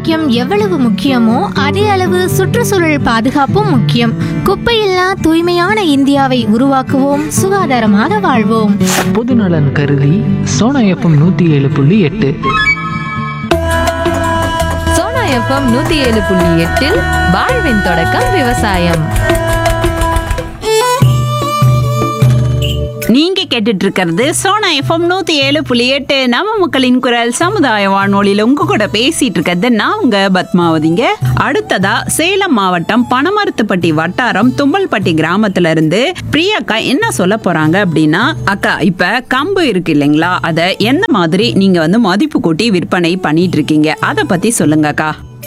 ஆரோக்கியம் எவ்வளவு முக்கியமோ அதே அளவு சுற்றுச்சூழல் பாதுகாப்பும் முக்கியம் குப்பையில்லா தூய்மையான இந்தியாவை உருவாக்குவோம் சுகாதாரமாக வாழ்வோம் பொதுநலன் கருதி சோனா எஃப்எம் நூற்றி ஏழு புள்ளி எட்டு சோனா எஃப்எம் நூத்தி ஏழு புள்ளி எட்டில் வாழ்வின் தொடக்கம் விவசாயம் நீங்க கேட்டுட்டு இருக்கிறது சோனா எஃப்எம் நூத்தி ஏழு புள்ளி எட்டு நம்ம மக்களின் குரல் சமுதாய வானொலியில உங்க கூட பேசிட்டு இருக்கிறது நான் உங்க பத்மாவதிங்க அடுத்ததா சேலம் மாவட்டம் பனமரத்துப்பட்டி வட்டாரம் தும்பல்பட்டி கிராமத்துல இருந்து பிரியாக்கா என்ன சொல்ல போறாங்க அப்படின்னா அக்கா இப்ப கம்பு இருக்கு இல்லைங்களா அத எந்த மாதிரி நீங்க வந்து மதிப்பு கூட்டி விற்பனை பண்ணிட்டு இருக்கீங்க அத பத்தி சொல்லுங்க அக்கா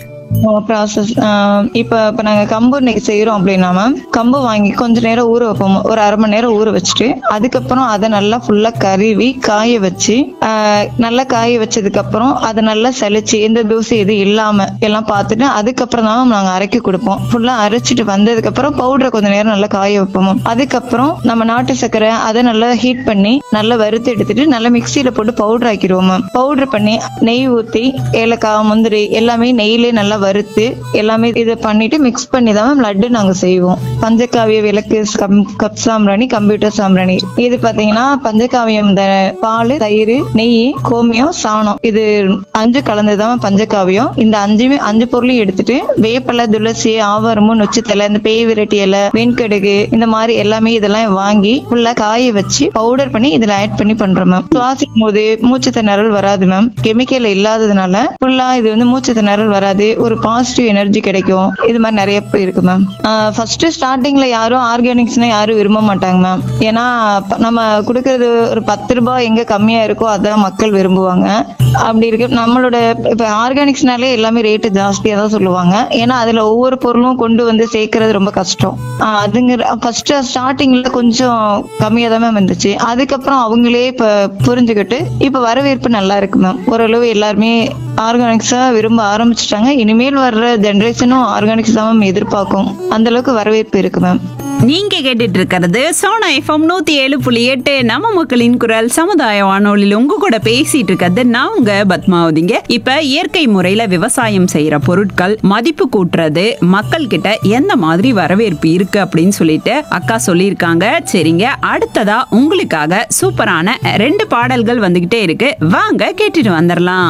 ப்ராசஸ் இப்போ இப்போ நாங்கள் கம்பு இன்னைக்கு செய்கிறோம் அப்படின்னா மேம் கம்பு வாங்கி கொஞ்ச நேரம் ஊற வைப்போம் ஒரு அரை மணி நேரம் ஊற வச்சுட்டு அதுக்கப்புறம் அதை நல்லா ஃபுல்லாக கழுவி காய வச்சு ஆஹ் நல்லா காய வச்சதுக்கப்புறம் அதை நல்லா சலிச்சு எந்த தூசி இது இல்லாமல் எல்லாம் பார்த்துட்டு அதுக்கப்புறம் தான் நாங்கள் அரைக்க கொடுப்போம் ஃபுல்லாக அரைச்சிட்டு வந்ததுக்கப்புறம் பவுடரை கொஞ்ச நேரம் நல்லா காய வைப்போம் மேம். அதுக்கப்புறம் நம்ம நாட்டு சர்க்கரை அதை நல்லா ஹீட் பண்ணி நல்லா வறுத்து எடுத்துட்டு நல்லா மிக்சியில் போட்டு பவுடர் ஆக்கிடுவோம் மேம் பவுடர் பண்ணி நெய் ஊற்றி ஏலக்காய் முந்திரி எல்லாமே நெய்யிலே நல்லா வறுத்து எல்லாமே இதை பண்ணிட்டு மிக்ஸ் பண்ணி தான் மேம் லட்டு நாங்கள் செய்வோம் பஞ்சகாவிய விளக்கு கம் கப் சாம்பிராணி கம்ப்யூட்டர் சாம்பிராணி இது பார்த்தீங்கன்னா பஞ்சகாவியம் இந்த பால் தயிர் நெய் கோமியம் சாணம் இது அஞ்சு கலந்துதான் பஞ்சகாவியம் இந்த அஞ்சுமே அஞ்சு பொருளையும் எடுத்துட்டு வேப்பலை துளசி ஆவாரமும் நொச்சித்தலை இந்த பேய் விரட்டி இலை வெண்கடுகு இந்த மாதிரி எல்லாமே இதெல்லாம் வாங்கி ஃபுல்லா காய வச்சு பவுடர் பண்ணி இதுல ஆட் பண்ணி பண்றோம் மேம் சுவாசிக்கும் போது மூச்சு திணறல் வராது மேம் கெமிக்கல் இல்லாததுனால ஃபுல்லா இது வந்து மூச்சு திணறல் வராது ஒரு பாசிட்டிவ் எனர்ஜி கிடைக்கும் இது மாதிரி நிறைய ப- இருக்கு மேம் ஃபர்ஸ்ட் ஸ்டார்டிங்ல யாரும் ஆர்கானிக்ஸ்னா யாரும் விரும்ப மாட்டாங்க மேம் ஏன்னா ப- நம்ம கொடுக்கறது ஒரு பத்து ரூபாய் எங்க கம்மியா இருக்கோ அதான் மக்கள் விரும்புவாங்க அப்படி இருக்கு நம்மளோட இப்ப ஆர்கானிக்ஸ்னாலே எல்லாமே ரேட்டு ஜாஸ்தியா தான் சொல்லுவாங்க ஏன்னா அதுல ஒவ்வொரு பொருளும் கொண்டு வந்து சேர்க்கறது ரொம்ப கஷ்டம் ஆஹ் அதுங்கிற ஃபர்ஸ்ட் ஸ்டார்டிங்ல கொஞ்சம் கம்மியா தான் மேம் இருந்துச்சு அதுக்கப்புறம் அவங்களே இப்ப புரிஞ்சுக்கிட்டு இப்ப வரவேற்பு நல்லா இருக்கு மேம் ஓரளவு எல்லாருமே ஆர்கானிக்ஸா விரும்ப ஆரம்பிச்சிட்டாங்க இனிமேல் வர்ற ஜென்ரேஷனும் ஆர்கானிக்ஸ் தான் மேம் எதிர்பார்க்கும் அந்த அளவுக்கு வரவேற்பு இருக்கு மேம் நீங்க கேட்டுட்டு இருக்கிறது சோனா எஃப்எம் நூத்தி ஏழு புள்ளி எட்டு நம்ம மக்களின் குரல் சமுதாய வானொலியில் உங்க கூட பேசிட்டு இருக்கிறது நான் உங்க பத்மாவதிங்க இப்ப இயற்கை முறையில விவசாயம் செய்யற பொருட்கள் மதிப்பு கூட்டுறது மக்கள் கிட்ட எந்த மாதிரி வரவேற்பு இருக்கு அப்படின்னு சொல்லிட்டு அக்கா சொல்லியிருக்காங்க சரிங்க அடுத்ததா உங்களுக்காக சூப்பரான ரெண்டு பாடல்கள் வந்துகிட்டே இருக்கு வாங்க கேட்டுட்டு வந்துடலாம்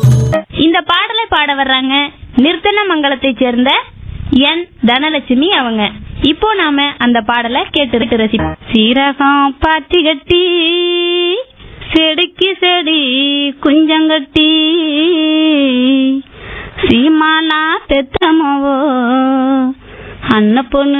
இந்த பாடலை பாட வர்றாங்க நிர்த்தனமங்கலத்தைச் சேர்ந்த என் தனலட்சுமி அவங்க இப்போ நாம அந்த பாடலை கேட்டு ரசிப்போம் சீரகம் பாத்தி கட்டி செடிக்கு செடி குஞ்சங்கட்டி சீமானா தெத்தமவோ அன்ன பொண்ணு